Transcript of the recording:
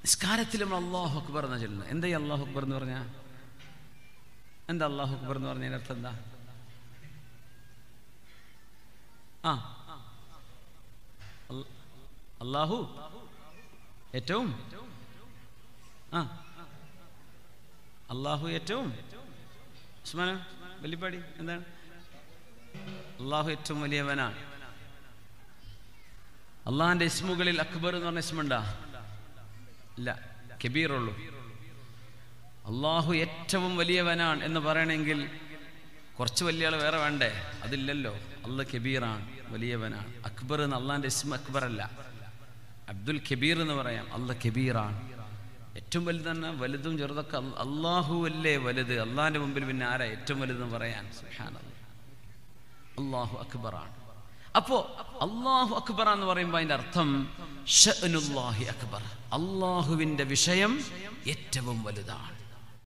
നിസ്കാരത്തിൽ നമ്മൾ അള്ളാഹു അക്ബർ എന്നാ ചൊല്ലുന്നത് എന്താ ഈ അള്ളാഹു അക്ബർ എന്ന് പറഞ്ഞാൽ എന്താ അള്ളാഹു അക്ബർ എന്ന് പറഞ്ഞതിന് അർത്ഥം എന്താ ആ അൽ- അള്ളാഹു ഏറ്റവും ആ അള്ളാഹു ഏറ്റവും ഉസ്മാന വലിയപ്പാടി എന്താണ് അള്ളാഹു ഏറ്റവും വലിയവനാണ് അള്ളാഹിന്റെ ഇസ്മുകളിൽ അക്ബർ എന്ന് പറഞ്ഞ ഇസ്മുണ്ടാ ഇല്ല കബീറുള്ളൂ അള്ളാഹു ഏറ്റവും വലിയവനാണ് എന്ന് പറയണമെങ്കിൽ കുറച്ച് വലിയ ആൾ വേറെ വേണ്ടേ അതില്ലല്ലോ അല്ല കബീറാണ് വലിയവനാണ് അക്ബർ എന്ന് അള്ളാഹിന്റെ ഇസ്മ അക്ബർ അല്ല അബ്ദുൽ കബീർ എന്ന് പറയാം അല്ല കബീറാണ് ഏറ്റവും വലുത് തന്നെ വലുതും ചെറുതൊക്കെ അൽ- അള്ളാഹു അല്ലേ വലുത് അള്ളാഹിന്റെ മുമ്പിൽ പിന്നെ ആരാ ഏറ്റവും വലുതെന്ന് പറയാൻ സുബ്ഹാനല്ലാഹ്. അള്ളാഹു അക്ബറാണ് അപ്പോ അള്ളാഹു അക്ബർ എന്ന് പറയുമ്പോൾ അതിന്റെ അർത്ഥം ഷഅ്നുല്ലാഹി അക്ബർ അള്ളാഹുവിന്റെ വിഷയം ഏറ്റവും വലുതാണ്